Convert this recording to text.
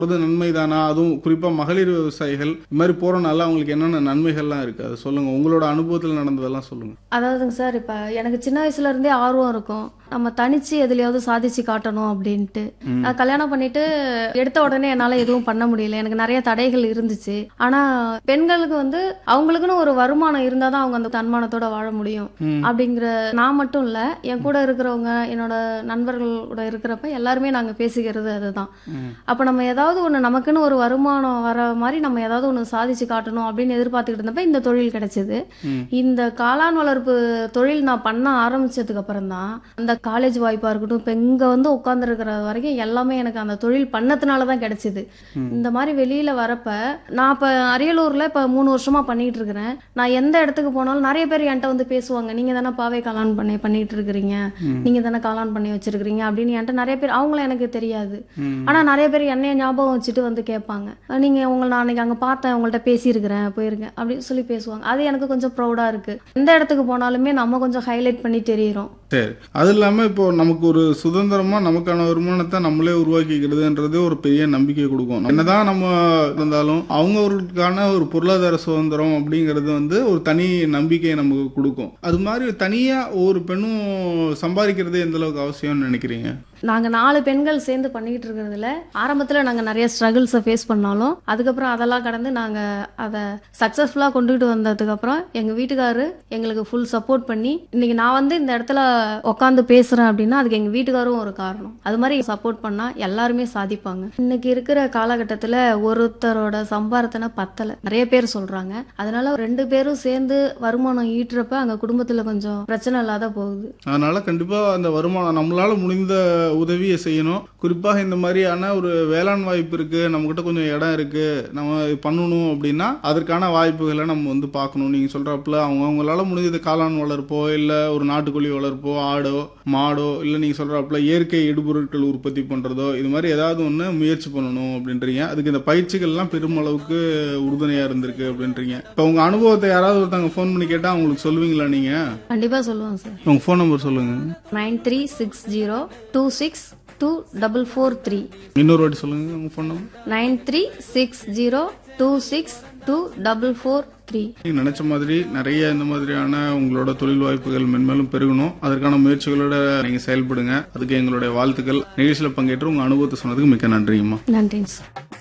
அது நன்மைதானா அதுவும் குறிப்பா மகளிர் விவசாயிகள் இது மாதிரி போறனால அவங்களுக்கு என்னென்ன நன்மைகள்லாம் இருக்கு அதை சொல்லுங்க உங்களோட அனுபவத்தில் நடந்ததெல்லாம் சொல்லுங்க அதாவதுங்க சார் இப்போ எனக்கு சின்ன வயசுல இருந்தே ஆர்வம் இருக்கும் நம்ம தனிச்சு எதுலயாவது சாதிச்சு காட்டணும் அப்படின்ட்டு நான் கல்யாணம் பண்ணிட்டு எடுத்த உடனே என்னால எதுவும் பண்ண முடியல எனக்கு நிறைய தடைகள் இருந்துச்சு ஆனா பெண்களுக்கு வந்து அவங்களுக்குன்னு ஒரு வருமானம் இருந்தாதான் அவங்க அந்த தன்மானத்தோட வாழ முடியும் ம். அப்படிங்கிற நான் மட்டும் இல்ல என் கூட இருக்கிறவங்க என்னோட நண்பர்கள் கூட இருக்கிறப்ப எல்லாருமே நாங்க பேசிக்கிறது அதுதான் ம். அப்ப நம்ம ஏதாவது ஒண்ணு நமக்குன்னு ஒரு வருமானம் வர மாதிரி நம்ம ஏதாவது ஒண்ணு சாதிச்சு காட்டணும் அப்படின்னு எதிர்பார்த்துக்கிட்டு இருந்தப்ப இந்த தொழில் கிடைச்சது ம். இந்த காளான் வளர்ப்பு தொழில் நான் பண்ண ஆரம்பிச்சதுக்கு அப்புறம் தான் அந்த காலேஜ் வாய்ப்பா இருக்கட்டும் இப்ப இங்க வந்து உட்காந்துருக்கிற வரைக்கும் எல்லாமே எனக்கு அந்த தொழில் பண்ணதுனால தான் கிடைச்சது இந்த மாதிரி வெளியில வரப்ப நான் இப்ப அரியலூர்ல இப்ப மூணு வருஷமா பண்ணிட்டு இருக்கிறேன் நான் எந்த இடத்துக்கு போனாலும் நிறைய பேர் என்கிட்ட வந்து பேசுவாங்க நீங்க தானே பாவை காளான் பண்ணி பண்ணிட்டு இருக்கிறீங்க நீங்க தானே காளான் பண்ணி வச்சிருக்கிறீங்க அப்படின்னு என்கிட்ட நிறைய பேர் அவங்களும் எனக்கு தெரியாது ம். ஆனா நிறைய பேர் என்னைய ஞாபகம் வச்சுட்டு வந்து கேட்பாங்க அஹ் நீங்க உங்களை நான் அன்னைக்கு அங்க பார்த்தேன் உங்கள்ட்ட பேசியிருக்கிறேன் போயிருக்கேன் அப்படின்னு சொல்லி பேசுவாங்க அது எனக்கு கொஞ்சம் ப்ரௌடா இருக்கு எந்த இடத்துக்கு போனாலுமே நம்ம கொஞ்சம் ஹைலைட் பண்ணி தெரியுறோம் சரி அது இல்லாம இப்போ நமக்கு ஒரு சுதந்திரமா நமக்கான வருமானத்தை நம்மளே உருவாக்கிக்கிறதுன்றது ஒரு பெரிய நம்பிக்கை கொடுக்கும் என்னதான் நம்ம இருந்தாலும் அவங்களுக்கான ஒரு பொருளாதார சுதந்திரம் அப்படிங்கிறது வந்து ஒரு தனி நம்பிக்கையை நமக்கு கொடுக்கும் அது மாதிரி தனியா ஒரு பெண்ணும் சம்பாதிக்கிறது எந்த அளவுக்கு அவசியம்னு நினைக்கிறீங்க நாங்க நாலு பெண்கள் சேர்ந்து பண்ணிக்கிட்டு இருக்கிறதுல ஆரம்பத்துல நாங்க நிறைய ஸ்ட்ரகிள்ஸை ஃபேஸ் பண்ணாலும் அதுக்கப்புறம் அதெல்லாம் கடந்து நாங்க அதை சக்சஸ்ஃபுல்லா கொண்டுகிட்டு வந்ததுக்கு அப்புறம் எங்க வீட்டுக்காரு எங்களுக்கு ஃபுல் சப்போர்ட் பண்ணி இன்னைக்கு நான் வந்து இந்த இடத்துல உட்காந்து பேசுறேன் அப்படின்னா அதுக்கு எங்க வீட்டுக்காரும் ஒரு காரணம் அது மாதிரி சப்போர்ட் பண்ணா எல்லாருமே சாதிப்பாங்க இன்னைக்கு இருக்கிற காலகட்டத்துல ஒருத்தரோட சம்பாரத்தனை பத்தல நிறைய பேர் சொல்றாங்க அதனால ரெண்டு பேரும் சேர்ந்து வருமானம் ஈட்டுறப்ப அங்க குடும்பத்துல கொஞ்சம் பிரச்சனை இல்லாத போகுது அதனால கண்டிப்பா அந்த வருமானம் நம்மளால முடிந்த உதவியை செய்யணும் குறிப்பாக இந்த மாதிரியான ஒரு வேளாண் வாய்ப்பு இருக்கு நம்ம கிட்ட கொஞ்சம் இடம் இருக்கு நம்ம இது பண்ணணும் அப்படின்னா அதற்கான வாய்ப்புகளை நம்ம வந்து பார்க்கணும் நீங்க சொல்றப்பல அவங்க அவங்களால முடிஞ்சது காளான் வளர்ப்போ இல்ல ஒரு நாட்டுக்கோழி வளர்ப்போ ஆடோ மாடோ இல்ல நீங்க சொல்றப்பல இயற்கை இடுபொருட்கள் உற்பத்தி பண்றதோ இது மாதிரி ஏதாவது ஒண்ணு முயற்சி பண்ணணும் அப்படின்றீங்க அதுக்கு இந்த பயிற்சிகள்லாம் பெருமளவுக்கு உறுதுணையா இருந்திருக்கு அப்படின்றீங்க இப்போ உங்க அனுபவத்தை யாராவது ஒருத்தவங்க ஃபோன் பண்ணி கேட்டா அவங்களுக்கு சொல்லுவீங்களா நீங்க கண்டிப்பா சொல்லுவாங்க சார் உங்க ஃபோன் நம்பர் சொல்லுங்க nine three six zero two six two double four three இன்னொரு வாட்டி சொல்லுங்க உங்க phone number nine three six zero two six two double four three நீங்க நினைச்ச மாதிரி நிறைய இந்த மாதிரியான உங்களோட தொழில் வாய்ப்புகள் மென்மேலும் பெருகணும் அதற்கான முயற்சிகளோட நீங்க செயல்படுங்க அதுக்கு எங்களுடைய வாழ்த்துக்கள் நிகழ்ச்சியில பங்கேற்று உங்க அனுபவத்தை சொன்னதுக்கு மிக்க நன்றிங்கம்மா நன்றிங்க சார்